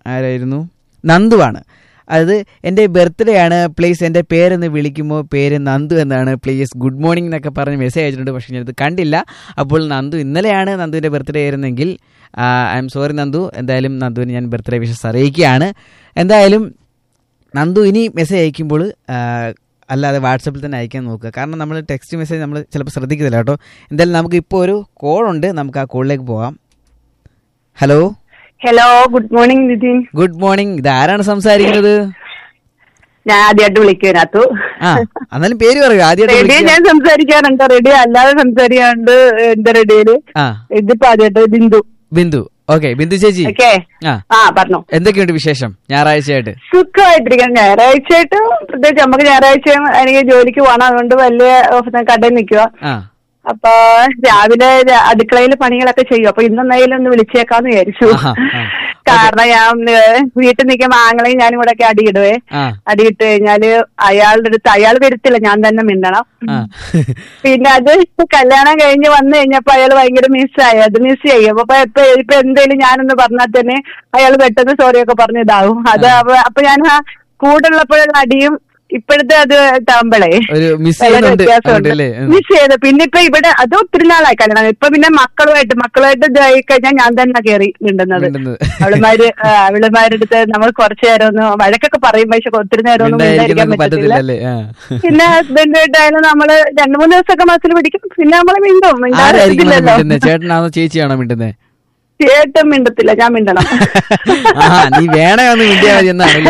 ആരായിരുന്നു നന്ദുവാണ് അത് എൻ്റെ ബർത്ത്ഡേ ആണ് പ്ലീസ് എൻ്റെ പേരെന്ന് വിളിക്കുമ്പോൾ പേര് നന്ദു എന്നാണ് പ്ലീസ് ഗുഡ് മോർണിംഗ് എന്നൊക്കെ പറഞ്ഞ് മെസ്സേജ് അയച്ചിട്ടുണ്ട് പക്ഷേ ഞാനത് കണ്ടില്ല അപ്പോൾ നന്ദു ഇന്നലെയാണ് നന്ദുവിൻ്റെ ബർത്ത്ഡേ ആയിരുന്നെങ്കിൽ ഐ എം സോറി നന്ദു എന്തായാലും നന്ദുവിന് ഞാൻ ബർത്ത്ഡേ വിഷസ് അറിയിക്കുകയാണ് എന്തായാലും നന്ദു ഇനി മെസ്സേജ് അയക്കുമ്പോൾ ആ, അല്ലാതെ വാട്സപ്പിൽ തന്നെ അയക്കാൻ നോക്കുക കാരണം നമ്മൾ ടെക്സ്റ്റ് മെസ്സേജ് നമ്മൾ ചിലപ്പോൾ ശ്രദ്ധിക്കുന്നില്ല കേട്ടോ എന്തായാലും നമുക്ക് ഇപ്പോൾ ഒരു കോൾ ഉണ്ട് നമുക്ക് ആ കോളിലേക്ക് പോകാം hello hello good morning Nithin good morning ഇത് ആരാണ് സംസാരിക്കുന്നത് ഞാൻ ആദ്യമായിട്ട് വിളിക്കാനകത്തു ആ എന്നാലും പേര് പറയൂ റേഡിയോ ആദ്യമായിട്ട് ഞാൻ സംസാരിക്കാറുണ്ട് റേഡിയോ അല്ലാതെ സംസാരിക്കാറുണ്ട് എന്റെ റേഡിയോയില് ആ ഇതിപ്പോ ആദ്യമായിട്ട് ബിന്ദു ബിന്ദു ഓക്കെ ബിന്ദു ചേച്ചി ഓക്കെ ആ ആ പറഞ്ഞു എന്തൊക്കെയുണ്ട് വിശേഷം ഞായറാഴ്ചയായിട്ട് സുഖമായിട്ടിരിക്കണം ഞായറാഴ്ച ആയിട്ട് പ്രത്യേകിച്ച് നമുക്ക് ഞായറാഴ്ച എനിക്ക് ജോലിക്ക് പോകണം അതുകൊണ്ട് വലിയ ഓഫീസ് കടയിൽ നിൽക്കുക ആ അപ്പൊ രാവിലെ ര- അടുക്കളയിൽ പണികളൊക്കെ ചെയ്യും അപ്പൊ ഇന്നെന്തായാലും ഒന്ന് വിളിച്ചേക്കാന്ന് വിചാരിച്ചു ആഹാ, ആ. കാരണം ഞാൻ ഏ, വീട്ടിൽ നിൽക്കുമ്പോ ആങ്ങളെയും ഞാനും കൂടെ ഒക്കെ അടിയിടുവേ ആ അടിയിട്ട് കഴിഞ്ഞാല് അയാളുടെ അടുത്ത് അയാൾ വരത്തില്ല ഞാൻ തന്നെ മിണ്ടണം ആ പിന്നെ അത് കല്യാണം കഴിഞ്ഞ് വന്നു കഴിഞ്ഞപ്പോ അയാൾ ഭയങ്കര മിസ്സായി അത് മിസ് ചെയ്യും അപ്പൊ ഇപ്പൊ ഇപ്പൊ എന്തേലും ഞാനൊന്ന് പറഞ്ഞാൽ തന്നെ അയാൾ പെട്ടെന്ന് സോറി ഒക്കെ പറഞ്ഞ് ഇതാവും അത് അപ്പൊ അപ്പൊ ഞാൻ ആ കൂടുള്ളപ്പോഴുള്ള അടിയും ഇപ്പോഴത്തെ അത് താമ്പളേ ഒരു മിസ് വളരെ ചെയ്യുന്നുണ്ട് വ്യത്യാസമുണ്ട് അതുകൊണ്ടല്ലേ ഉം. മിസ് ചെയ്ത് പിന്നെ ഇപ്പൊ ഇവിടെ അത് ഒത്തിരി നാളായി കല്യാണം ഇപ്പൊ പിന്നെ മക്കളുമായിട്ട് മക്കളുമായിട്ട് ഇതായി കഴിഞ്ഞാൽ ഞാൻ തന്നെ കയറി മിണ്ടുന്നത് മിണ്ടുന്നത്. അവളുമാര് ആ, അവളുമാരുടെ അടുത്ത് നമ്മൾ കുറച്ചു നേരം ഒന്ന് വഴക്കൊക്കെ പറയും പക്ഷെ ഒത്തിരി നേരം ഒന്നും മിണ്ടായിരിക്കാൻ മിണ്ടായിരിക്കുന്നൊന്നും പറ്റത്തില്ല പറ്റത്തില്ലല്ലേ ആ പിന്നെ ഹസ്ബൻഡായിട്ടായാലും നമ്മള് രണ്ടു മൂന്ന് ദിവസമൊക്കെ മനസ്സിൽ പിടിക്കും പിന്നെ നമ്മള് മിണ്ടും ആരായിരിക്കും മിണ്ടാതിരിക്കില്ലല്ലോ മിണ്ടുന്നത് ചേട്ടനാണോ ചേച്ചിയാണോ മിണ്ടുന്നത് ചേട്ടൻ മിണ്ടത്തില്ല ഞാൻ മിണ്ടണം ആ നീ വേണേ ഒന്ന് മിണ്ടിയാ മതി എന്നാണല്ലേ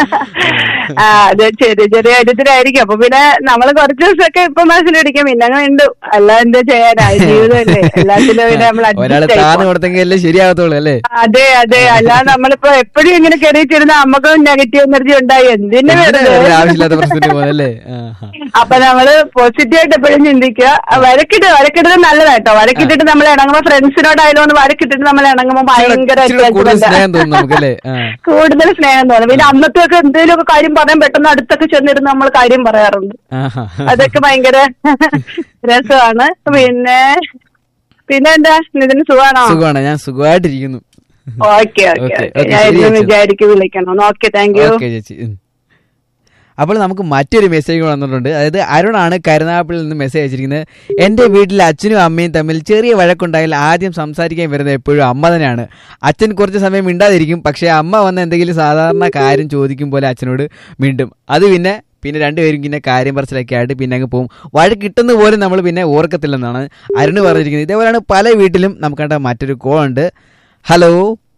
ആ അത് ചെറിയ ചെറിയ കാര്യത്തിലായിരിക്കും അപ്പൊ പിന്നെ നമ്മള് കുറച്ച് ദിവസമൊക്കെ ഇപ്പൊ മനസ്സിൽ പിടിക്കും പിന്നെ അങ്ങ് മിണ്ടും അല്ല എന്താ ചെയ്യാനാ ജീവിതമല്ലേ എല്ലാത്തിലും പിന്നെ നമ്മൾ ഒരാള് adjust ആയി താന്ന് പോകും. കൊടുത്തെങ്കിൽ അല്ലേ ശരിയാകത്തുള്ളൂ അല്ലേ അതെ അതെ അല്ലാതെ നമ്മളിപ്പോ എപ്പോഴും ഇങ്ങനെ കയറിയിട്ടിരുന്ന നമുക്കും നെഗറ്റീവ് എനർജി ഉണ്ടായി എന്തിനു എന്തിനാ വെറുതെ വെറുതെ ആവശ്യമില്ലാത്ത പ്രശ്നത്തിന് പോകുന്നല്ലേ അപ്പൊ നമ്മള് പോസിറ്റീവ് ആയിട്ട് എപ്പോഴും ചിന്തിക്കുക വരക്കിട്ട് വരക്കിട്ടത് നല്ലതാട്ടോ വരക്കിട്ടിട്ട് നമ്മൾ ഇണങ്ങുമ്പോ ഫ്രണ്ട്സിനോടായാലും ഒന്ന് വരക്കിട്ടിട്ട് നമ്മൾ ഇണങ്ങുമ്പോ ഭയങ്കര കൂടുതൽ attachment ആ. സ്നേഹം തോന്നും നമുക്കല്ലേ ആ. കൂടുതൽ സ്നേഹം തോന്നും പിന്നെ അന്നത്തെ ഒക്കെ എന്തെങ്കിലുമൊക്കെ കാര്യം പറയാൻ പെട്ടെന്ന് അടുത്തൊക്കെ ചെന്നിരുന്ന് നമ്മൾ കാര്യം പറയാറുണ്ട് ആഹാ. അതൊക്കെ ഭയങ്കര രസമാണ് പിന്നെ പിന്നെ എന്താ ഇതിന് സുഖമാണോ സുഖമാണ് ഞാൻ സുഖമായിട്ടിരിക്കുന്നു okay okay Okay, okay okay, ഞാൻ ശരി ഇന്ന് ചേച്ചി. വിചാരിക്കും വിളിക്കണം ഓക്കെ താങ്ക് യു ഓക്കെ ചേച്ചി ഉം. അപ്പോൾ നമുക്ക് മറ്റൊരു മെസ്സേജ് വന്നിട്ടുണ്ട് അതായത് അരുണാണ് കരുനാഗപ്പള്ളിയിൽ നിന്ന് മെസ്സേജ് അയച്ചിരിക്കുന്നത് എൻ്റെ വീട്ടിൽ അച്ഛനും അമ്മയും തമ്മിൽ ചെറിയ വഴക്കുണ്ടായാൽ ആദ്യം സംസാരിക്കാൻ വരുന്നത് എപ്പോഴും അമ്മ തന്നെയാണ് അച്ഛൻ കുറച്ച് സമയം മിണ്ടാതിരിക്കും പക്ഷേ അമ്മ വന്ന് എന്തെങ്കിലും സാധാരണ കാര്യം ചോദിക്കും പോലെ അച്ഛനോട് മിണ്ടും അത് പിന്നെ പിന്നെ രണ്ടുപേരും പിന്നെ കാര്യം പറച്ചിലൊക്കെ ആയിട്ട് പിന്നെ അങ്ങ് പോകും വഴക്കിട്ടുന്ന പോലും നമ്മൾ പിന്നെ ഓർക്കത്തില്ലെന്നാണ് അരുണ് പറഞ്ഞിരിക്കുന്നത് ഇതേപോലെയാണ് പല വീട്ടിലും നമുക്ക് കണ്ട മറ്റൊരു കോൾ ഉണ്ട് ഹലോ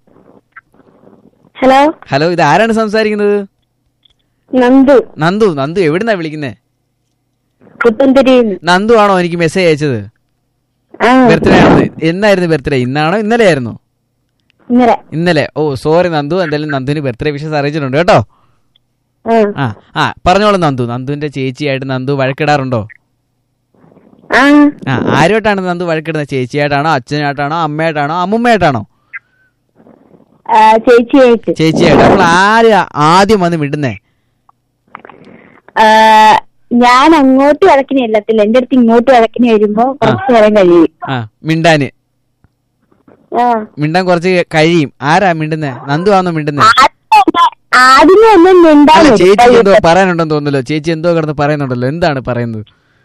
ഹലോ ഹലോ ഇത് ആരാണ് സംസാരിക്കുന്നത് നന്ദു നന്ദു നന്ദു എവിടുന്നാ വിളിക്കുന്നേ പുത്തൻതിരിയിൽ നന്ദു ആണോ എനിക്ക് മെസ്സേജ് അയച്ചത് ആ ബർത്ത്ഡേ ആണ് എന്നായിരുന്നു ബർത്ത്ഡേ ഇന്നാണോ ഇന്നലെ ആയിരുന്നോ ഇന്നലെ ഇന്നലെ ഓ സോറി നന്ദു എന്തായാലും നന്ദുവിന് ബർത്ത്ഡേ വിഷസ് അറിയിച്ചിട്ടുണ്ട് കേട്ടോ ആ ആ ആ പറഞ്ഞോളൂ നന്ദു നന്ദുവിന്റെ ചേച്ചിയായിട്ട് നന്ദു വഴക്കിടാറുണ്ടോ ആ ആ ആരുമായിട്ടാണ് നന്ദു വഴക്കിടുന്നത് ചേച്ചിയായിട്ടാണോ അച്ഛനായിട്ടാണോ അമ്മയായിട്ടാണോ അമ്മുമ്മയായിട്ടാണോ ആ, ചേച്ചിയായിട്ട് ചേച്ചിയായിട്ട് അപ്പോൾ ആര് ആദ്യം വന്ന് മിണ്ടുന്നേ ആ, ഞാൻ അങ്ങോട്ട് വഴക്കിന് ചെല്ലത്തില്ല എന്റെ അടുത്ത് ഇങ്ങോട്ട് വഴക്കിന് വരുമ്പോ കുറച്ചു നേരം കഴിയും ആ മിണ്ടാന് ആ. മിണ്ടാൻ കുറച്ച് കഴിയും ആരാ മിണ്ടുന്നേ നന്ദു ആണോ മിണ്ടുന്നേ ആദ്യമേ- ആദ്യമേ ഒന്നും മിണ്ടാൻ അല്ല വരും. ചേച്ചിക്ക് എന്തോ പറയാനുണ്ടെന്ന് തോന്നുന്നല്ലോ ചേച്ചി എന്തോ കിടന്ന് പറയുന്നുണ്ടല്ലോ എന്താണ് പറയുന്നത്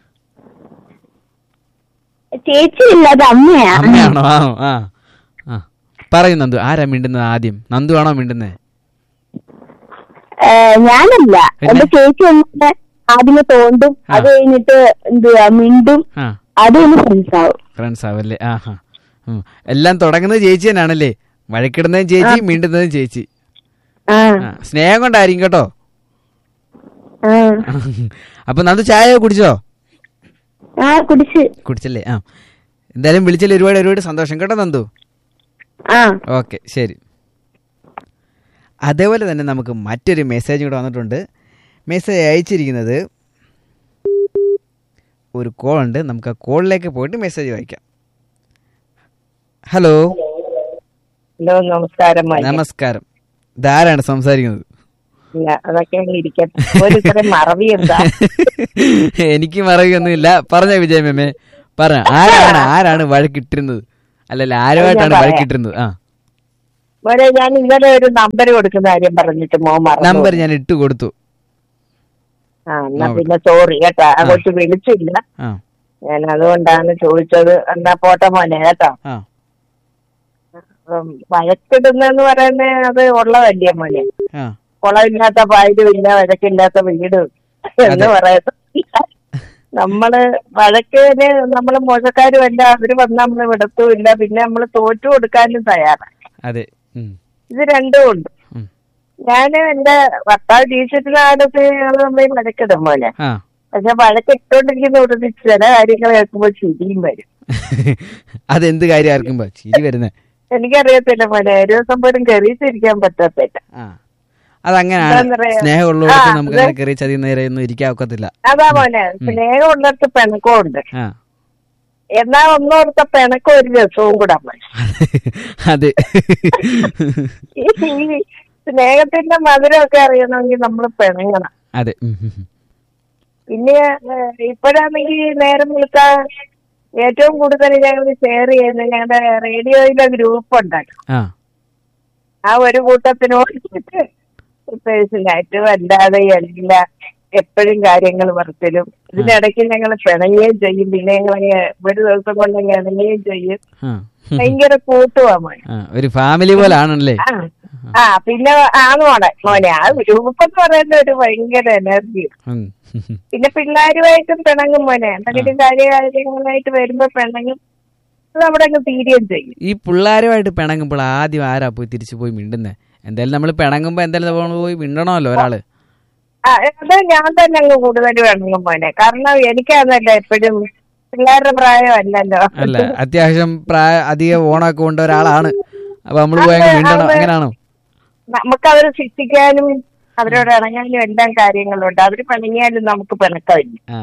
ചേച്ചി ഇല്ല അത് അമ്മയാ അമ്മയാണോ ആ ആ ആ പറയൂ നന്ദു ആരാ മിണ്ടുന്നത് ആദ്യം നന്ദു ആണോ മിണ്ടുന്നേ ഏ, ഞാനല്ല പിന്നെ? എന്റെ ചേച്ചി ഒന്നിട്ട് ആദ്യമേ തോണ്ടും ആ. അത് കഴിഞ്ഞിട്ട് എന്തുവാ മിണ്ടും ആ അത് കഴിഞ്ഞ് ഫ്രണ്ട്സ് ആവും ഫ്രണ്ട്സ് ആവല്ലേ ആ ഹാ ഉം. എല്ലാം തുടങ്ങുന്നത് ചേച്ചി തന്നെയാണല്ലേ വഴക്കിടുന്നതും ചേച്ചി മിണ്ടുന്നതും ചേച്ചി ആ ആ സ്നേഹം കൊണ്ടായിരിക്കും കേട്ടോ ആ അപ്പൊ നന്ദു ചായ കുടിച്ചോ ആ കുടിച്ച് കുടിച്ചല്ലേ ആ എന്തായാലും വിളിച്ചതിൽ ഒരുപാട് ഒരുപാട് സന്തോഷം കേട്ടോ നന്ദു ആ ഓക്കെ ശരി അതേപോലെ തന്നെ നമുക്ക് മറ്റൊരു മെസ്സേജ് കൂടെ വന്നിട്ടുണ്ട് മെസ്സേജ് അയച്ചിരിക്കുന്നത് ഒരു കോൾ ഉണ്ട് നമുക്ക് ആ കോളിലേക്ക് പോയിട്ട് മെസ്സേജ് വായിക്കാം ഹലോ ഹലോ നമസ്കാരം മോനെ. നമസ്കാരം ഇതാരാണ് സംസാരിക്കുന്നത് ഇല്ല, അതൊക്കെ അങ്ങ് ഇരിക്കട്ടെ ഒരു ഇത്ര മറവി എന്താ എനിക്ക് മറവിയൊന്നുമില്ല പറഞ്ഞ വിജയ മേമേ പറഞ്ഞ ആരാണ് ആരാണ് വഴക്കിട്ടിരുന്നത് അല്ലല്ല ആരുമായിട്ടാണ് പറയാം. വഴക്കിട്ടിരുന്നത് ആ മോനെ ഞാൻ ഇന്നലെ ഒരു നമ്പർ കൊടുക്കുന്ന കാര്യം പറഞ്ഞിട്ട് മോൻ മറന്നു നമ്പർ ഞാൻ ഇട്ട് കൊടുത്തു ആ എന്നാ നോക്കട്ടെ. പിന്നെ സോറി കേട്ടോ ആ കൊച്ചു വിളിച്ചില്ല ആ ഞാൻ അതുകൊണ്ടാണ് ചോദിച്ചത് എന്നാ പോട്ടെ മോനെ കേട്ടോ ആ ഉം, വഴക്കിടുന്നെന്ന് പറയുന്നത് അത് ഉള്ളതല്ലേ മോനെ ആ കുളമില്ലാത്ത പായലും ഇല്ല വഴക്കില്ലാത്ത വീടും എന്ന് പറയുന്നത് നമ്മള് വഴക്കിന് നമ്മള് മോശക്കാരുമല്ല അവര് വന്ന് നമ്മള് വിടത്തുമില്ല പിന്നെ നമ്മള് തോറ്റു കൊടുക്കാനും തയ്യാറാണ് അതെ ഉം. ഇത് രണ്ടും ഉണ്ട് ഉം. ഞാന് എന്റെ ഭർത്താവ് ടീച്ചറിന്റെ കാലത്ത് ഞങ്ങൾ തമ്മിൽ വഴക്കിടും പോലെ ആ പക്ഷെ വഴക്കിട്ടോണ്ടിരിക്കുന്ന കൂട്ടത്തിൽ ചില കാര്യങ്ങൾ കേൾക്കുമ്പോൾ ചിരിയും വരും അതെന്ത് കാര്യം ആർക്കുമ്പോ ചിരി വരുന്നേ എനിക്കറിയത്തില്ല മോനെ ഒരു ദിവസം പോലും കയറിയിട്ടിരിക്കാൻ പറ്റത്തില്ല ആ അതങ്ങനെയാണ് എന്താന്നറിയോ? സ്നേഹമുള്ളവർക്ക് ആ, നമുക്ക് അത് അങ്ങനെ കയറി ചതി നേരെ ഒന്നും ഇരിക്കാൻ ഒക്കത്തില്ല അതാ മോനെ സ്നേഹം ഉള്ളിടത്ത് പിണക്കമുണ്ട് ആ എന്നാ ഒന്നോർത്ത പിണക്കം ഒരു രസവും കൂടെ മോനെ അതെ ഈ ഈ സ്നേഹത്തിന്റെ മധുരമൊക്കെ അറിയണമെങ്കിൽ നമ്മൾ പിണങ്ങണം അതെ ഉം, ഉം, ഉം. പിന്നെ ഏഹ്, ഇപ്പോഴാണെങ്കിൽ നേരം വിളിക്കാൻ ഏറ്റവും കൂടുതൽ ഞങ്ങൾ ഷെയർ ചെയ്യുന്നത് ഞങ്ങളുടെ റേഡിയോയിലെ ഗ്രൂപ്പ് ഉണ്ടാക്കും ആ ആ ഒരു കൂട്ടത്തിനോട് പേഴ്സണായിട്ടും അല്ലാതെ എല്ലാ എപ്പോഴും കാര്യങ്ങൾ പറച്ചിലും ഇതിനിടയ്ക്ക് ഞങ്ങൾ പിണങ്ങുകയും ചെയ്യും പിന്നെ ഞങ്ങൾ ഒരു ദിവസം കൊണ്ട് ഇണങ്ങുകയും ചെയ്യും ആ ഭയങ്കര കൂട്ടുവാ മോനെ ആ ഒരു ഫാമിലി പോലെ ആണല്ലേ ആ ആ പിന്നെ ആണ് മോനെ മോനെ ആ ഗ്രൂപ്പ് എന്ന് പറയുന്ന ഒരു ഭയങ്കര എനർജി ഉം. പിന്നെ പിള്ളേരുമായിട്ടും പിണങ്ങും മോനെ എന്തെങ്കിലും കാര്യ കാര്യങ്ങളായിട്ട് വരുമ്പോ പിണങ്ങും അത് അവിടെ അങ്ങ് തീരുകയും ചെയ്യും ഈ പിള്ളേരുമായിട്ട് പിണങ്ങുമ്പോൾ ആദ്യം ആരാ പോയി തിരിച്ചു പോയി മിണ്ടുന്നേ എന്തായാലും നമ്മൾ പിണങ്ങുമ്പോ എന്തായാലും നമ്മൾ പോയി മിണ്ടണമല്ലോ ഒരാള് ആ അത് ഞാൻ തന്നെ അങ്ങ് കൂടുതൽ പിണങ്ങും മോനെ കാരണം എനിക്കതല്ല എപ്പോഴും പിള്ളേരുടെ പ്രായമല്ലല്ലോ അല്ല അത്യാവശ്യം പ്രായ അധികം ഓണമൊക്കെ കൊണ്ട ഒരാളാണ് അപ്പൊ നമ്മൾ പോയി അങ്ങ് മിണ്ടണം അങ്ങനെയാണോ നമുക്ക് അവരെ ശിക്ഷിക്കാനും അവരോട് ഇണങ്ങാനും എല്ലാം കാര്യങ്ങളുണ്ട് അവര് പിണങ്ങിയാലും നമുക്ക് പിണക്കമില്ല ആ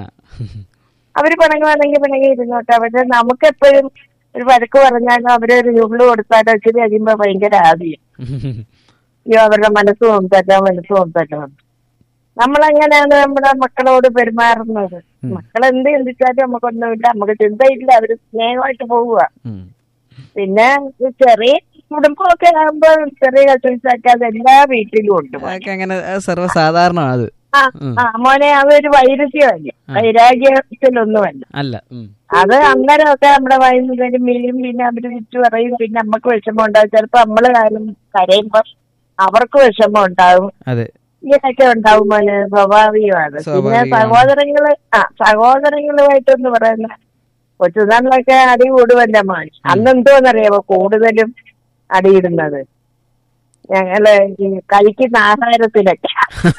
അവര് പിണങ്ങുവാണെങ്കിൽ പിണങ്ങി ഇരുന്നോട്ടെ പക്ഷെ നമുക്ക് എപ്പോഴും ഒരു വഴക്ക് പറഞ്ഞാലും അവരൊരു ഉള്ളു കൊടുത്താലോ ഇച്ചിരി കഴിയുമ്പോ ഭയങ്കര ആദ്യം അയ്യോ അവരുടെ മനസ്സ് നോക്കല്ലോ മനസ്സ് നോക്കല്ലോ നമ്മളെങ്ങനെയാണ് നമ്മുടെ മക്കളോട് പെരുമാറുന്നത് മക്കൾ എന്ത് ചിന്തിച്ചാലും നമുക്കൊന്നുമില്ല നമുക്ക് ചിന്തയില്ല അവര് സ്നേഹമായിട്ട് പോവുക ഉം. പിന്നെ ഈ ചെറിയ കുടുംബമൊക്കെ ആകുമ്പോൾ ചെറിയ കസിൻസ് ഒക്കെ അത് എല്ലാ വീട്ടിലും ഉണ്ട് അതൊക്കെ അങ്ങനെ അത് സർവ്വസാധാരണമാണ് അത് ആ ആ മോനെ അതൊരു വൈരുദ്ധ്യമല്ല വൈരാഗ്യത്തിലൊന്നുമല്ല അല്ല ഉം. അത് അന്നേരമൊക്കെ നമ്മുടെ വൈകുന്നേരം വരും വീഴും പിന്നെ അവര് തിരിച്ചു പറയും പിന്നെ നമുക്ക് വിഷമം ഉണ്ടാവും ചിലപ്പോ നമ്മള് കാര്യം കരയുമ്പോ അവർക്ക് വിഷമം ഉണ്ടാവും അതെ ഇങ്ങനെയൊക്കെ ഉണ്ടാവും മോനെ സ്വാഭാവികമാണ് പിന്നെ സ്വാഭാവികമാണ്. സഹോദരങ്ങള് ആ സഹോദരങ്ങളുമായിട്ടൊന്ന് പറയുന്ന കൊച്ചുനാളിലൊക്കെ അടി കൂടുമല്ല മോൻ അന്ന് എന്തോന്നറിയാമോ കൂടുതലും അടിയിടുന്നത് ഞങ്ങള് ഈ കഴിക്കുന്ന ആഹാരത്തിലൊക്കെ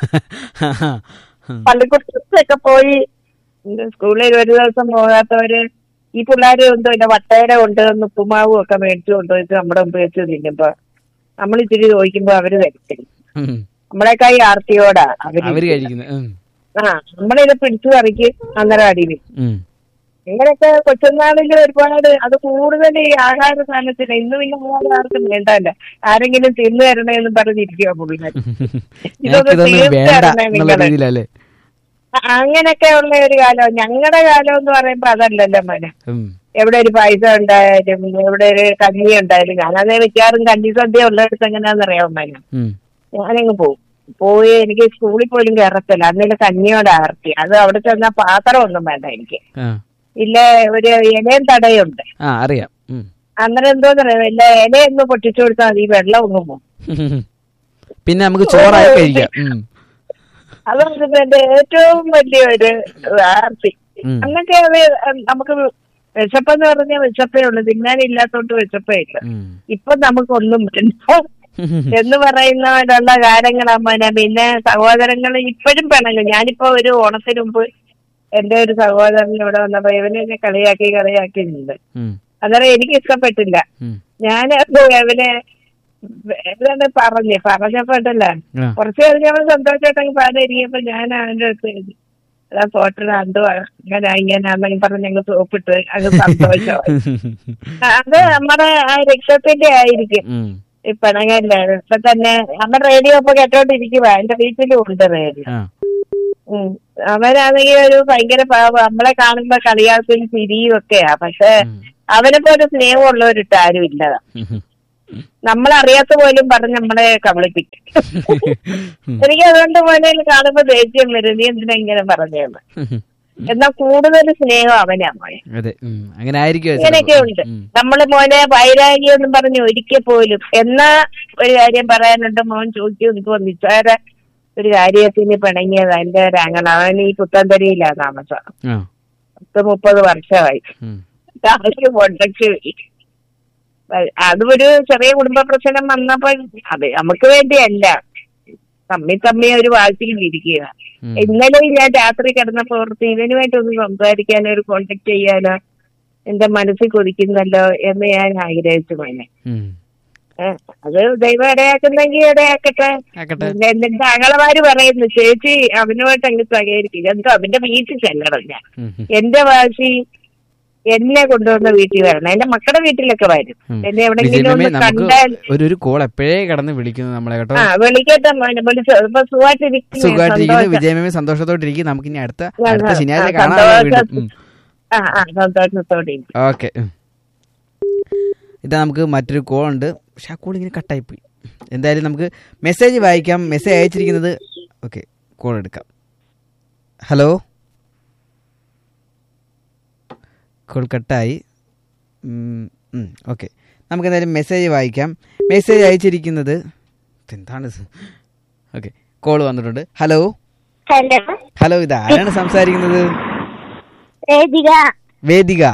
പള്ളിക്കുട്ടത്തൊക്കെ പോയി ഇത് സ്കൂളിൽ ഒരു ദിവസം പോകാത്തവര് ഈ പിള്ളേര് എന്തോ ഇല്ല വട്ടേര കൊണ്ട് ഉപ്പുമാവും ഒക്കെ മേടിച്ചു കൊണ്ടുപോയിട്ട് നമ്മുടെ മുമ്പ് വെച്ച് തിന്നുമ്പോ നമ്മൾ ഇച്ചിരി ചോദിക്കുമ്പോ അവര് തരത്തില്ല ഉം. നമ്മളെക്കായി ആർത്തിയോടാ അവര് അവര് കഴിക്കുന്നത് ഉം. ആ നമ്മളിത് പിടിച്ചു പറിക്കും അന്നേരം അടിയിൽ ഉം. ഇങ്ങനെയൊക്കെ കൊച്ചുനാളിൽ ഒരുപാട് അത് കൂടുതൽ ഈ ആഹാര സാധനത്തിന് ഇന്ന് പിന്നെ ആഹാരം ആർക്കും വേണ്ടല്ല ആരെങ്കിലും തിന്നു തരണേന്ന് പറഞ്ഞിരിക്കുക പുള്ളിക്കാർ ഞങ്ങൾക്കിതൊന്നും തീർത്ത് വേണ്ട തരണേ എന്നുള്ള നിങ്ങള്. രീതിയിലല്ലേ അങ്ങനെയൊക്കെ ഉള്ള ഒരു കാലം ഞങ്ങളുടെ കാലം എന്ന് പറയുമ്പോ അതല്ലല്ലോ മോനെ ഉം. എവിടെ ഒരു പൈസ ഉണ്ടായാലും എവിടെ ഒരു കഞ്ഞി ഉണ്ടായാലും ഞാനതേ മിക്കവാറും കഞ്ഞി സദ്യ ഉള്ളിടത്ത് എങ്ങനെയാണെന്നറിയാമോ മോനെ ഉം. ഞാനങ്ങ് പോകും പോയി എനിക്ക് സ്കൂളിൽ പോലും കയറത്തില്ല അന്നേരം കഞ്ഞിയോടെ ആർത്തി അത് അവിടെ ചെന്ന പാത്രം ഒന്നും വേണ്ട എനിക്ക് ആ ഇല്ല ഒരു ഇലയും തടയുണ്ട് ആ അറിയാം ഉം. അന്നേരം എന്തോന്നറിയാം ഇല്ല ഇലയൊന്ന് പൊട്ടിച്ചു കൊടുത്താൽ മതി വെള്ളം ഒന്നും പോകും പിന്നെ നമുക്ക് ചോറായി കഴിക്കാം ഉം. അതാണ് എന്റെ ഏറ്റവും വലിയൊരു ആർത്തി ഉം. അന്നൊക്കെ അത് നമുക്ക് വിശപ്പെന്ന് പറഞ്ഞാൽ വിശപ്പേ ഉള്ളൂ തിന്നാനില്ലാത്തോണ്ട് വിശപ്പേ ഇല്ല ഉം. ഇപ്പൊ നമുക്കൊന്നും വേണ്ട എന്ന് പറയുന്നവരുള്ള കാര്യങ്ങളമ്മന പിന്നെ സഹോദരങ്ങൾ ഇപ്പോഴും പിണങ്ങും ഞാനിപ്പോ ഒരു ഓണത്തിന് മുമ്പ് എന്റെ ഒരു സഹോദരൻ ഇവിടെ വന്നപ്പോ ഇവനെ എന്നെ കളിയാക്കി കളിയാക്കിയിട്ടുണ്ട് ഉം. അന്നേരം എനിക്ക് ഇഷ്ടപ്പെട്ടില്ല ഉം. ഞാൻ അവനെ ഏതാണ്ട് പറഞ്ഞു പറഞ്ഞപ്പോട്ടല്ല ആ. കുറച്ച് കഴിഞ്ഞപ്പോൾ സന്തോഷമായിട്ടങ്ങ് പാടിയിരിക്കുമ്പോ ഞാൻ അവന്റെ അടുത്ത് എഴുതി അതാ ഫോട്ടോ അന്തോ ഇങ്ങനെ ഇങ്ങനെ പറഞ്ഞ് ഞങ്ങൾ സോപ്പിട്ട് അങ്ങ് സന്തോഷമായി അത് നമ്മുടെ ആ രക്തത്തിന്റെ ആയിരിക്കും ഉം. ഈ പിണങ്ങല്ല ഇപ്പൊ തന്നെ നമ്മുടെ റേഡിയോ ഇപ്പൊ കേട്ടോണ്ടിരിക്കുക എന്റെ വീട്ടിലും ഉണ്ട് റേഡിയോ ആ. ഉം. അവനാണെങ്കിൽ ഒരു ഭയങ്കര പാവം നമ്മളെ കാണുമ്പോ കളിയാക്കും ചിരിയും ഒക്കെയാ പക്ഷെ ഉം. അവനെ പോലെ സ്നേഹമുള്ളവരിട്ട് ആരും ഇല്ലതാ ഉം. നമ്മളറിയാത്ത പോലും പറഞ്ഞ് നമ്മളെ കബളിപ്പിക്കും എനിക്ക് അതുകൊണ്ട് മോനെ കാണുമ്പോ ദേഷ്യം വരും നീ എന്തിനാ ഇങ്ങനെ പറഞ്ഞതെന്ന് എന്നാ കൂടുതൽ സ്നേഹം അവനാ മോനെ അതെ ഉം. അങ്ങനെ ആയിരിക്കും അത് ഇങ്ങനെയൊക്കെ ചിലപ്പോ. ഉണ്ട് ഉം. നമ്മള് മോനെ വൈരാഗ്യം എന്നും പറഞ്ഞ് ഒരിക്കൽ പോലും എന്നാ ഒരു കാര്യം പറയാനുണ്ട് മോൻ ചോദിച്ചു നിൽക്കുമ്പോ നിസ്സാര ഒരു കാര്യത്തിന് പിണങ്ങിയത് എന്റെ ഒരു അങ്ങനെ അവൻ ഈ പുത്തൻതരിയിലാ താമസം ആ പത്ത് മുപ്പത് വർഷമായി ഉം. അവർക്ക് കൊണ്ടക്ക് അതും ഒരു ചെറിയ കുടുംബ പ്രശ്നം വന്നപ്പോ അത് നമുക്ക് വേണ്ടിയല്ല തമ്മി തമ്മി ഒരു വാഴ്ചയിലിരിക്കുക ഉം. ഇന്നലെ ഞാൻ രാത്രി കിടന്നപ്പോ ഓർത്ത് ഇവനുമായിട്ട് ഒന്ന് സംസാരിക്കാനോ ഒരു കോണ്ടാക്ട് ചെയ്യാനോ എന്റെ മനസ്സിൽ കൊതിക്കുന്നല്ലോ എന്ന് ഞാൻ ആഗ്രഹിച്ചു മോനെ ഉം. ഏ, അത് ദൈവം ഇടയാക്കുന്നെങ്കിൽ ഇടയാക്കട്ടെ ആക്കട്ടെ പിന്നെ എന്റെ ആങ്ങളമാര് പറയുന്നു ചേച്ചി അവനുമായിട്ട് അങ്ങ് സഹകരിക്കില്ല എന്തോ അവന്റെ വീട്ടിൽ ചെല്ലണം ഞാൻ ഉം. ഉം. എന്റെ വാശി എന്നെ കൊണ്ടുവന്ന വീട്ടിൽ വരണം എന്റെ മക്കളുടെ വീട്ടിലൊക്കെ വരും ഉം. എന്നെ എവിടെങ്കിലും വിജയമേ ഒന്ന് നമുക്ക് കണ്ടാൽ ഒരു ഒരു കോൾ എപ്പോഴേ കടന്ന് വിളിക്കുന്നു നമ്മളെ കേട്ടോ ആ വിളിക്കട്ടെ മോനെ വിളിച്ചു ഇപ്പൊ സുഖമായിട്ടിരിക്കുന്നു സുഖമായിട്ടിരിക്കുന്നു സന്തോഷം. വിജയമേ സന്തോഷത്തോട്ടിരിക്കും നമുക്ക് ഇനി അടുത്ത ഞാൻ- അടുത്ത ശനിയാഴ്ച ആ, കാണാം സന്തോഷം. വീണ്ടും ഉം. ആ ആ സന്തോഷത്തോടെ ഇരിക്കുന്നു. ഓക്കെ ഇതാ നമുക്ക് മറ്റൊരു കോൾ ഉണ്ട് പക്ഷെ ആ കോൾ ഇങ്ങനെ കട്ടായി പോയി എന്തായാലും നമുക്ക് മെസ്സേജ് വായിക്കാം മെസ്സേജ് അയച്ചിരിക്കുന്നത് ഓക്കെ കോൾ എടുക്കാം ഹലോ കോൾ കട്ടായി ഓക്കെ നമുക്ക് എന്തായാലും മെസ്സേജ് വായിക്കാം മെസ്സേജ് അയച്ചിരിക്കുന്നത് എന്താണ് ഓക്കെ കോൾ വന്നിട്ടുണ്ട് ഹലോ ഹലോ ഹലോ ഇത് ആരാണ് സംസാരിക്കുന്നത് വേദിക വേദിക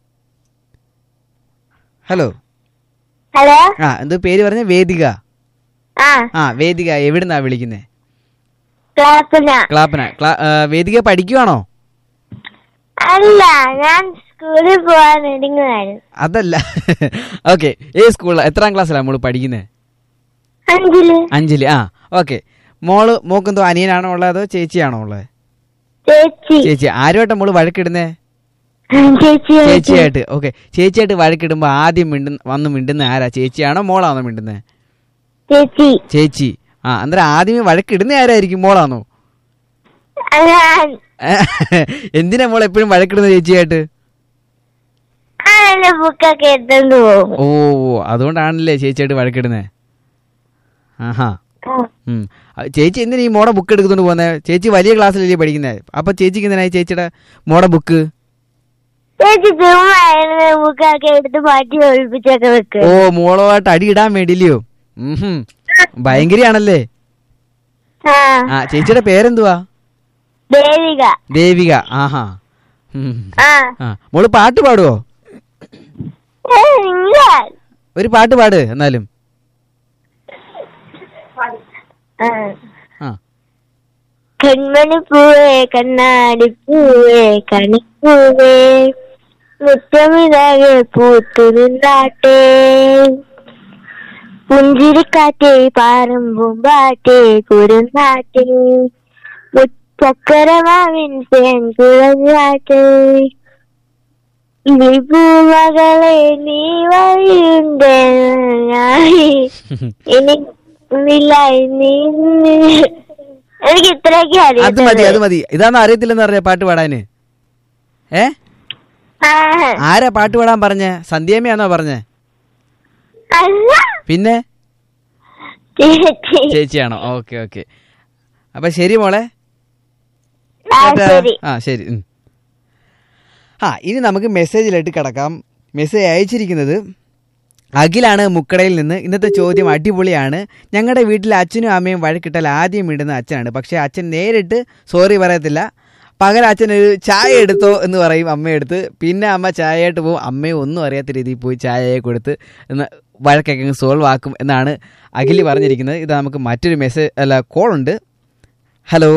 ഹലോ ഹലോ ആ എന്ത് പേര് പറഞ്ഞ വേദിക ആ ആ വേദിക എവിടുന്നാ വിളിക്കുന്നേ ക്ലാസ്സിന ക്ലാപ്പന ക്ലാ ആ, വേദിക പഠിക്കുവാണോ അല്ല ഞാൻ സ്കൂളിൽ പോവാൻ ഒരുങ്ങുമായിരുന്നു അതല്ല ഓക്കെ ഏ സ്കൂളിൽ എത്രാം ക്ലാസ്സിലാണ് മോള് പഠിക്കുന്നത് അഞ്ചില് അഞ്ചില് ആ ഓക്കെ മോള് മോക്കെന്തോ അനിയനാണോ ഉള്ളത് അതോ ചേച്ചിയാണോ ഉള്ളത് ചേച്ചി ചേച്ചി ആരുമായിട്ടാ മോള് വഴക്കിടുന്നേ ചേച്ചി ചേച്ചിയായിട്ട് ഓക്കെ ചേച്ചിയായിട്ട് വഴക്കിടുമ്പോ ആദ്യം മിണ്ടുന്ന വന്ന് മിണ്ടുന്ന ആരാ ചേച്ചിയാണോ മോളാണോ മിണ്ടുന്നത് ചേച്ചി ചേച്ചി ആ അന്നേരം ആദ്യമേ വഴക്കിടുന്ന ആരായിരിക്കും മോളാണോ ഞാൻ എന്തിനാ മോൾ എപ്പോഴും വഴക്കിടുന്ന ചേച്ചിയായിട്ട് ആ എന്റെ ബുക്കൊക്കെ എടുത്തോണ്ട് പോകും ഓ ഓ, അതുകൊണ്ടാണല്ലേ ചേച്ചിയായിട്ട് വഴക്കിടുന്നേ ആഹാ ഉം. ആ, ചേച്ചി എന്തിനാ ഈ മോടെ ബുക്ക് എടുത്തുകൊണ്ട് പോകുന്നത് ചേച്ചി വലിയ ക്ലാസ്സിലല്ലേ പഠിക്കുന്നത് അപ്പൊ ചേച്ചിക്ക് എന്തിനായി ചേച്ചിയുടെ മോടെ ബുക്ക് ചേച്ചി ചുമ്മാ ഇരുന്ന് ബുക്കൊക്കെ എടുത്ത് മാറ്റി ഒഴിപ്പിച്ചൊക്കെ വെക്ക് ഓ മോളുമായിട്ട് അടി ഇടാൻ വേണ്ടിയില്ലയോ ഉം ഭയങ്കരയാണല്ലേ ആ ആ ചേച്ചിയുടെ പേരെന്തുവാ ദേവിക ദേവിക ആഹാ ഉം. ആ ആ മോള് പാട്ട് പാടുവോ ഏ, ഇല്ല ഒരു പാട്ട് പാട് എന്നാലും ആ ആ കൺമണി പൂവേ കണ്ണാടി പൂവേ കണിപ്പൂവേ മുറ്റമിതാകെ പൂത്തു നിന്നാട്ടെ പുഞ്ചിരിക്കാറ്റേ പാറമ്പൂമ്പാറ്റേ കുരുന്നാട്ടെ ചക്കരമാവിൻ തേൻ കുഴഞ്ഞാട്ടെ പൂമകളെ നീ വഴിയുണ്ട് എനിക്കില്ലായി നീ എനിക്ക് ഇത്രയൊക്കെ അത് മതി അത് അറിയാം മതി ഇതാന്ന് അറിയത്തില്ലെന്ന് പറഞ്ഞ പാട്ട് പാടാന് ഏ ആരാ പാട്ട് പാടാൻ പറഞ്ഞ സന്ധ്യാമ്മയാണോ പറഞ്ഞേ അല്ല പിന്നെ ചേച്ചി ചേച്ചിയാണോ ഓക്കെ ഓക്കെ അപ്പൊ ശരി മോളെ ആ കേട്ടാ? ശരി ആ ശരി ഉം. ആ ഇനി നമുക്ക് മെസ്സേജിലായിട്ട് കിടക്കാം മെസ്സേജ് അയച്ചിരിക്കുന്നത് അഖിലാണ് മുക്കടയിൽ നിന്ന് ഇന്നത്തെ ചോദ്യം അടിപൊളിയാണ് ഞങ്ങളുടെ വീട്ടിൽ അച്ഛനും അമ്മയും വഴക്കിട്ടാൽ ആദ്യം ഇടുന്ന അച്ഛനാണ് പക്ഷേ അച്ഛൻ നേരിട്ട് സോറി പറയത്തില്ല പകരം അച്ഛൻ ഒരു ചായ എടുത്തോ എന്ന് പറയും അമ്മയെടുത്ത് പിന്നെ അമ്മ ചായയായിട്ട് പോകും അമ്മയും ഒന്നും അറിയാത്ത രീതിയിൽ പോയി ചായയെ കൊടുത്ത് എന്ന് വഴക്കൊക്കെ സോൾവ് ആക്കും എന്നാണ് അഖില് പറഞ്ഞിരിക്കുന്നത് ഇത് നമുക്ക് മറ്റൊരു മെസ്സേജ് അല്ല കോൾ ഉണ്ട് ഹലോ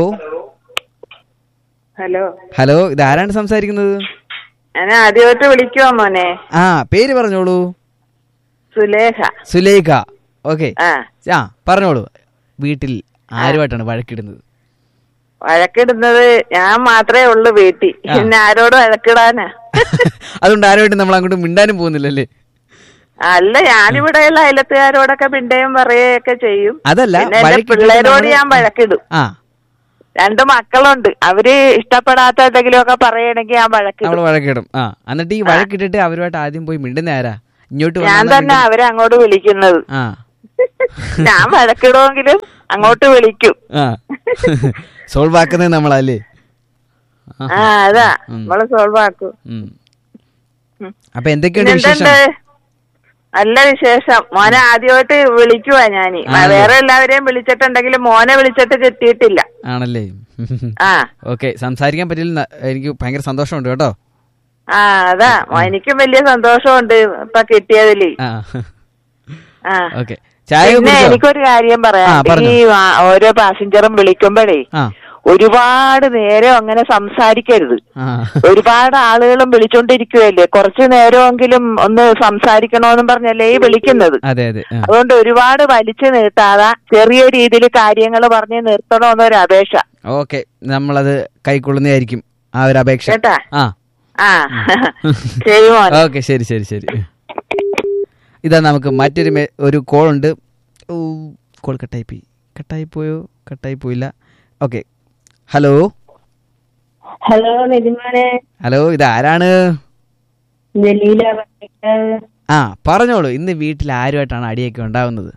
ഹലോ ഹലോ ഇത് ആരാണ് സംസാരിക്കുന്നത് ഞാൻ ആദ്യമായിട്ട് വിളിക്കുവാ മോനെ ആ പേര് പറഞ്ഞോളൂ സുലേഖ സുലേഖ ഓക്കെ ആ ആ പറഞ്ഞോളൂ വീട്ടിൽ ആരുമായിട്ടാണ് വഴക്കിടുന്നത് വഴക്കിടുന്നത് ഞാൻ മാത്രമേ ഉള്ളൂ വീട്ടിൽ ആ. പിന്നെ ആരോട് വഴക്കിടാനാ അതുകൊണ്ട് ആരുമായിട്ട് നമ്മൾ അങ്ങോട്ട് മിണ്ടാനും പോകുന്നില്ലല്ലേ അല്ല ഞാനിവിടെയുള്ള അയലത്തുകാരോടൊക്കെ പിണ്ടയും പറയുകയൊക്കെ ചെയ്യും അതല്ല പിന്നെ എന്റെ വഴക്കിട്ടിട്ട് പിള്ളേരോട് നമ്മള് ഞാൻ വഴക്കിടും ആ രണ്ട് മക്കളുണ്ട് അവര് ഇഷ്ടപ്പെടാത്ത എന്തെങ്കിലുമൊക്കെ പറയണെങ്കിൽ ഞാൻ നമ്മൾ വഴക്കിടും വഴക്കിടും ആ എന്നിട്ട് ഈ വഴക്കിട്ടിട്ട് അവരുമായിട്ട് ആദ്യം പോയി മിണ്ടുന്ന ആരാ ഇങ്ങോട്ട് ഞാൻ വന്നാ തന്നെ വീണ്ടും- അവരെ അങ്ങോട്ട് വിളിക്കുന്നത് ആ ഞാൻ വഴക്കിടുമെങ്കിലും അങ്ങോട്ട് വിളിക്കും ആ സോൾവ് ആക്കുന്നത് നമ്മളല്ലേ ആ അതാ ഉം. നമ്മള് സോൾവ് ആക്കും ഉം. ഉം. അപ്പൊ എന്തൊക്കെയുണ്ട് പിന്നെന്തുണ്ട്? വിശേഷം നല്ല വിശേഷം മോനെ ആദ്യമായിട്ട് വിളിക്കുവാ ഞാന് ആണല്ലേ? വേറെ എല്ലാവരെയും വിളിച്ചിട്ടുണ്ടെങ്കിലും മോനെ വിളിച്ചിട്ട് കിട്ടിയിട്ടില്ല ആണല്ലേ ആ ഓക്കെ സംസാരിക്കാൻ പറ്റില്ല ന- എനിക്ക് ഭയങ്കര സന്തോഷമുണ്ട് കേട്ടോ ആ അതാ എനിക്കും വലിയ സന്തോഷമുണ്ട് ഇപ്പൊ കിട്ടിയതില് ആ ആ ഓക്കെ ചായ പിന്നെ കുടിച്ചോ എനിക്കൊരു കാര്യം ആ, പറയാം പറഞ്ഞോ. ഈ വാ- ഓരോ പാസഞ്ചറും വിളിക്കുമ്പോഴേ ആ ഒരുപാട് നേരം അങ്ങനെ സംസാരിക്കരുത് ആ ഒരുപാട് ആളുകളും വിളിച്ചോണ്ടിരിക്കുവല്ലേ കുറച്ചു നേരമെങ്കിലും ഒന്ന് സംസാരിക്കണോന്നും പറഞ്ഞല്ലേ ഈ വിളിക്കുന്നത് അതെ അതെ ആ. അതുകൊണ്ട് ഒരുപാട് വലിച്ചു നീട്ടാതെ ചെറിയ രീതിയിൽ കാര്യങ്ങൾ പറഞ്ഞ് നിർത്തണമെന്നൊരു അപേക്ഷ ഓക്കെ നമ്മളത് കൈക്കൊള്ളുന്നതായിരിക്കും ആ ഒരു അപേക്ഷ കേട്ടാ ആ ആ ചെയ്യുമോ ഓക്കെ ശരി ശരി ശരി ഇതാ നമുക്ക് മറ്റൊരു മെ- ഒരു കോൾ ഉണ്ട് ഓ കോൾ കട്ടായി പോയി കട്ടായി പോയോ കട്ടായി പോയില്ല ഓക്കെ ഹലോ ഹലോ നിതിമാനെ ഹലോ ഇത് ആരാണ് ജലീല ആ പറഞ്ഞോളൂ ഇന്ന് വീട്ടിൽ ആരുമായിട്ടാണ് അടിയൊക്കെ ഉണ്ടാവുന്നത്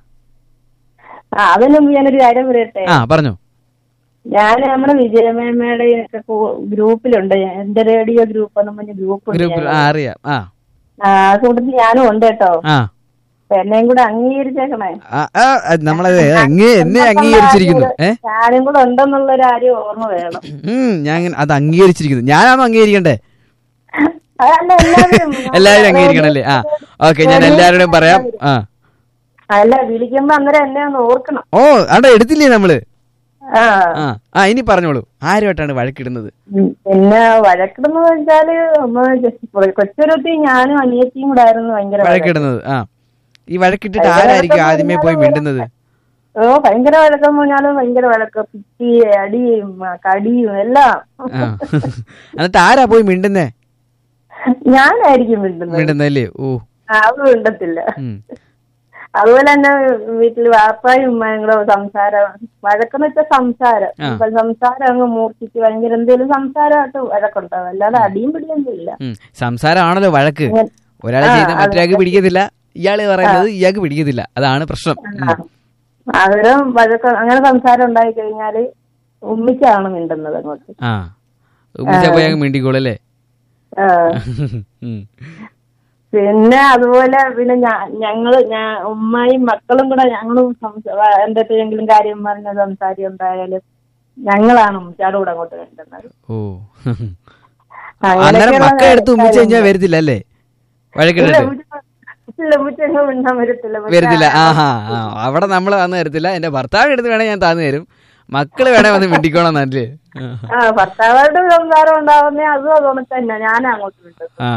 ആ അതിന് മുമ്പ് ഞാനൊരു കാര്യം പറയട്ടെ ആ പറഞ്ഞോ ഞാൻ നമ്മുടെ വിജയമേമയുടെ ഒക്കെ കൂ- ഗ്രൂപ്പിലുണ്ട് എന്റെ റേഡിയോ ഗ്രൂപ്പ് എന്ന് പറഞ്ഞ ഗ്രൂപ്പ് ഗ്രൂപ്പിൽ ആ അറിയാം ആ ആ കൂട്ടത്തിൽ ഞാനും ഉണ്ട് കേട്ടോ ആ അപ്പൊ എന്നെയും കൂടെ അംഗീകരിച്ചേക്കണേ ആ, ആ, അത് നമ്മളത് അങ്ങേ എന്നെ അംഗീകരിച്ചിരിക്കുന്നു ഏ ഞാനും കൂടെ ഉണ്ടെന്നുള്ള ഒരു കാര്യം ഓർമ്മ വേണം ഉം, ഞാൻ ഇങ്ങനെ അത് അംഗീകരിച്ചിരിക്കുന്നു ഞാനാണോ അംഗീകരിക്കണ്ടേ അതല്ല എല്ലാവരും എല്ലാവരും അംഗീകരിക്കണം അല്ലേ ആ ഓക്കെ ഞാൻ എല്ലാവരോടും പറയാം ആ അല്ല വിളിക്കുമ്പോ അന്നേരം എന്നെ ഒന്ന് ഓർക്കണം ഓ അവിടെ എടുത്തില്ലേ നമ്മള് ആ ആ ആ ഇനി പറഞ്ഞോളൂ ആരുമായിട്ടാണ് വഴക്കിടുന്നത് ഉം. പിന്നെ വഴക്കിടുന്നത് വെച്ചാല് നമ്മ ജസ്റ്റ് കൊച്ചൊരുത്തി ഞാനും അനിയത്തിയും കൂടെ ആയിരുന്നു ഭയങ്കര വഴക്ക്. വഴക്കിടുന്നത് ആ ഈ വഴക്കിട്ടിട്ട് ആരായിരിക്കും ആദ്യമേ പോയി മിണ്ടുന്നത് ഓ ഭയങ്കര വഴക്കം പറഞ്ഞാലും ഭയങ്കര വഴക്കം പിറ്റി അടിയും ആ, കടിയും എല്ലാം ആ എന്നിട്ട് ആരാ പോയി മിണ്ടുന്നേ ഞാനായിരിക്കും മിണ്ടുന്നത് മിണ്ടുന്നല്ലേ ഓ അവള് മിണ്ടത്തില്ല ഉം. അതുപോലെ തന്നെ വീട്ടിൽ വാപ്പായും ഉമ്മയും കൂടെ സംസാരം വഴക്കെന്ന് വെച്ചാൽ സംസാരം ആ. ഇപ്പൊ സംസാരം അങ്ങ് മൂർത്തിച്ച് ഭയങ്കര എന്തെങ്കിലും സംസാരമായിട്ട് വഴക്കുണ്ടാവും അല്ലാതെ അടിയും പിടിയൊന്നും ഇല്ല ഉം. സംസാരമാണല്ലോ വഴക്ക് ഒരാൾ ആ, ചെയ്ത് അതെ. മറ്റൊരാൾക്ക് പിടിക്കത്തില്ല ഇയാള് പറയുന്നത് ഇയാൾക്ക് പിടിക്കത്തില്ല അതാണ് പ്രശ്നം ഉം. അവരും വഴക്ക അങ്ങനെ സംസാരം ഉണ്ടായി കഴിഞ്ഞാല് ഉമ്മിച്ചാണ് മിണ്ടുന്നത് അങ്ങോട്ട് ആ ഉമ്മിച്ച പോയി അങ്ങ് മിണ്ടിക്കോളൂ അല്ലേ ആ. ഉം. പിന്നെ അതുപോലെ പിന്നെ ഞാ- ഞങ്ങള് ഞാൻ ഉമ്മയും മക്കളും കൂടെ ഞങ്ങളും എന്തെങ്കിലും കാര്യം പറഞ്ഞ സംസാരം ഉണ്ടായാലും ഞങ്ങളാണ് ഉമ്മച്ചാട് കൂടെ അങ്ങോട്ട് മിണ്ടുന്നത് ഓ അങ്ങനെയൊക്കെയുള്ള അന്നേരം മക്കളെ എടുത്ത് ഉമ്മിച്ച് കഴിഞ്ഞാൽ കാര്യങ്ങൾ. വരത്തില്ല അല്ലേ ഇല്ല, വഴക്കിട്ടിട്ട് ഉമ്മച്ചി- ഇല്ല, ഉമ്മച്ചി അങ്ങ് മിണ്ടാൻ വരത്തില്ല ഉമ്മച്ചി വരത്തില്ല ആഹാ ആ അവിടെ നമ്മൾ വന്ന് തരത്തില്ല എന്റെ ഭർത്താവ് എടുത്ത് വേണേ ഞാൻ താന്ന് തരും മക്കള് വേണേ വന്ന് മിണ്ടിക്കോളാം നല്ലേ ആ ഭർത്താവായിട്ട് സംസാരം ഉണ്ടാവുന്നേ അതും അതുകൊണ്ട് തന്നെ ഞാൻ അങ്ങോട്ട് വിട്ടു ആ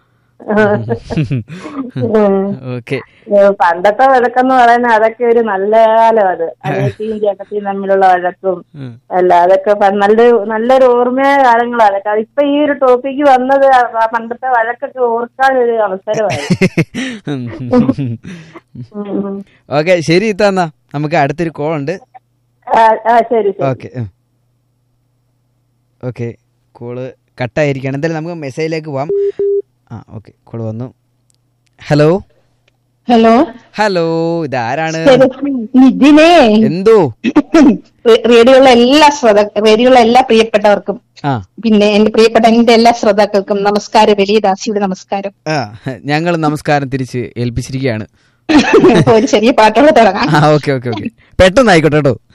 ഓക്കെ പണ്ടത്തെ വഴക്കെന്ന് പറയുന്നത് അതൊക്കെ ഒരു നല്ല കാലം അത് അനിയത്തിയും ചേട്ടത്തിയും തമ്മിലുള്ള വഴക്കും അല്ല അതൊക്കെ പ- നല്ലൊരു നല്ലൊരു ഓർമ്മയ കാലങ്ങളാണ് അതൊക്കെ അതിപ്പോ ഈ ഒരു ടോപ്പിക്ക് വന്നത് ആ പണ്ടത്തെ വഴക്കൊക്കെ ഓർക്കാൻ ഒരു അവസരമായി ഉം. ഓക്കെ ശരി ഇത്താ നമുക്ക് അടുത്തൊരു കോൾ ഉണ്ട് ആ ആ, ശരി ശരി ഓക്കെ ഓക്കെ കോള് കട്ടായിരിക്കുകയാണ് എന്തായാലും നമുക്ക് മെസ്സേജിലേക്ക് പോവാം ആ ഓക്കെ കോള് വന്നു ഹലോ ഹലോ ഹലോ ഇതാരാണ് നിതിനെ എന്തോ റേഡിയോയിലുള്ള എല്ലാ ശ്രോത റേഡിയോയിലുള്ള എല്ലാ പ്രിയപ്പെട്ടവർക്കും ആ പിന്നെ എന്റെ പ്രിയപ്പെട്ട എന്റെ എല്ലാ ശ്രോതാക്കൾക്കും നമസ്കാരം വലിയ ദാസിയുടെ നമസ്കാരം ആ ഞങ്ങൾ നമസ്കാരം തിരിച്ച് ഏൽപ്പിച്ചിരിക്കുകയാണ് ഒരു ചെറിയ പാട്ടോടെ തുടങ്ങാം ആ ഓക്കെ ഓക്കെ ഓക്കെ പെട്ടെന്ന് ആയിക്കോട്ടെ കേട്ടോ